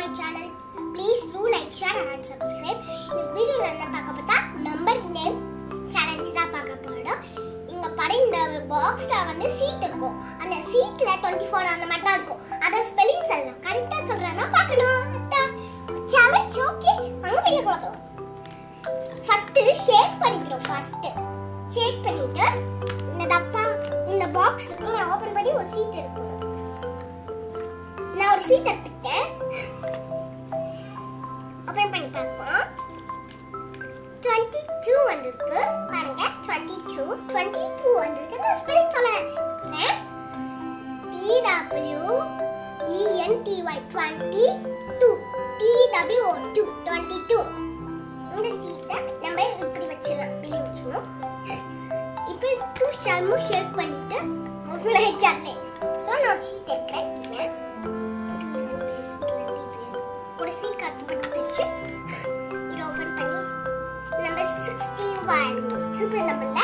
channel. Please do like, share and subscribe. இந்த வீடியோல என்ன பார்க்க பார்த்தா நம்பர் நேம் சேலஞ்ச் தான் பார்க்க போறோம் இங்க பாரு இந்த பாக்ஸ்ல வந்து சீட் இருக்கும் அந்த சீட்ல 24 அந்த மாதிரி தான் இருக்கும் அத ஸ்பெல்லிங் சொல்லணும் கரெக்ட்டா சொல்றேன்னா பார்க்கணும் சேலஞ்ச் ஓகே வாங்க வீடியோ போலாம் ஃபர்ஸ்ட் ஷேக் பண்ணிக்கிறோம் ஃபர்ஸ்ட் ஷேக் பண்ணிட்டு இந்த டப்பா இந்த பாக்ஸ் நான் ஓபன் பண்ணி ஒரு சீட் இருக்கும் நான் ஒரு சீட் எடுத்துக்கிட்டேன் ஓபன் பண்ணி பார்ப்போம் 22 வந்திருக்கு பாருங்க 22 22 வந்திருக்கு நான் ஸ்பெல்லிங் சொல்றேன் T W E N T Y 22 T W O 2 22 இந்த சீட்டை நம்ம இப்படி வச்சிடலாம் வெளியே வச்சிடணும் இப்போ டூ ஷாமும் ஷேக் பண்ணிட்டு முதல்ல வச்சாலே ஸோ நான் ஒரு ஷீட் எடுக்கிறேன் ஒரு சீட் கட்டுப்பட்டுச்சு இதை ஓப்பன் பண்ணி நம்பர் சிக்ஸ்டி ஒன் சூப்பர் நம்பர்ல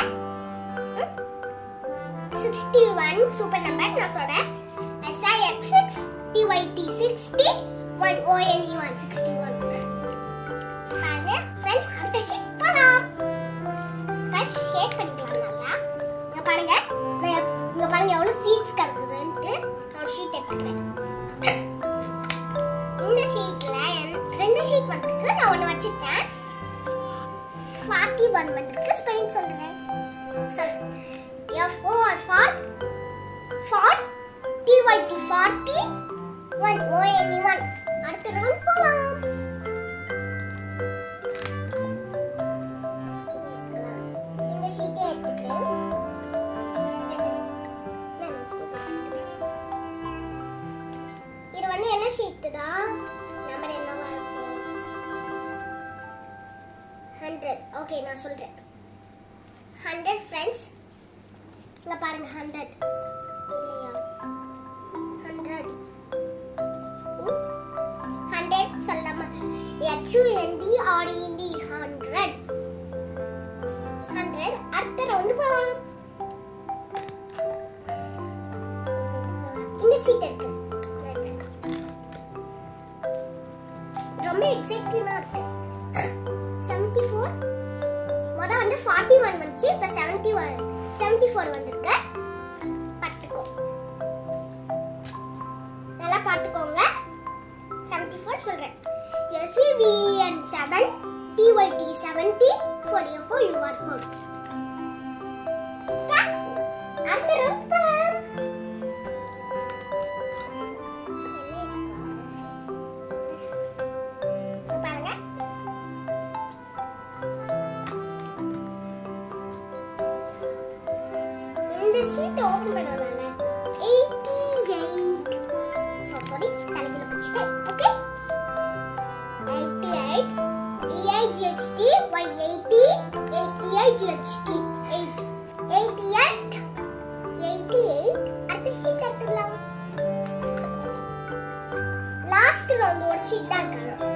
சிக்ஸ்டி ஒன் சூப்பர் நம்பர் நான் சொல்றேன் S I X six T Y T sixty one O N E one sixty one பாருங்க ஃப்ரெண்ட்ஸ் அடுத்த ஷீட் போலாம் ஃபர்ஸ்ட் ஷேக் பண்ணிக்கலாம் நல்லா இங்க பாருங்க நான் இங்க பாருங்க எவ்வளவு சீட்ஸ் கிடக்குதுன்ட்டு நான் ஒரு ஷீட் எடுத்துக்கிறேன் இந்த ஷீட்ல ரெண்டு ஷீட் வந்திருக்கு நான் ஒன்னு வச்சிட்டேன் ஃபார்ட்டி ஒன் வந்திருக்கு ஸ்பெல்லிங் சொல்றேன் சொல் F O R for for T Y T forty one O N E one அடுத்த ரவுண்ட் போலாம் இந்த ஷீட்டை எடுத்துக்கிறேன் இது வந்து என்ன ஷீட்டு தான் நம்பர் என்னவா இருக்கும் ஹண்ட்ரட் ஓகே நான் சொல்றேன் ஹண்ட்ரட் ஃப்ரெண்ட்ஸ் இங்க பாருங்க ஹண்ட்ரட் இல்லையா ஹண்ட்ரட் ஹண்ட்ரட் சொல்லாம ஹெச்யூஎன்டி ஆர்இடி ஹண்ட்ரட் ஹண்ட்ரட் அடுத்த ரவுண்டு போகலாம் இந்த ஷீட் இருக்கு ரொம்ப எக்ஸைட்டிங்கா இருக்கு செவன்டி ஃபோர் முத வந்து ஃபார்ட்டி ஒன் வந்துச்சு இப்போ செவன்டி ஒன் செவன்டி ஃபோர் வந்திருக்கு பார்த்துக்கோ நல்லா பார்த்துக்கோங்க செவன்டி ஃபோர் சொல்கிறேன் S E V N seven T Y T seventy four F four U R four அடுத்த ரவுண்ட் போகலாம் பாருங்க இந்த ஷீட் ஓபன் பண்ணனால 88 சோ சாரி தலையில பிடிச்சிட்டேன் ஓகே 88 EIGHT Y80 8EIGHT 8 88 88 அடுத்த ஷீட் எடுத்துக்கலாம் லாஸ்ட் ரவுண்ட் ஒரு ஷீட் தான் இருக்கணும்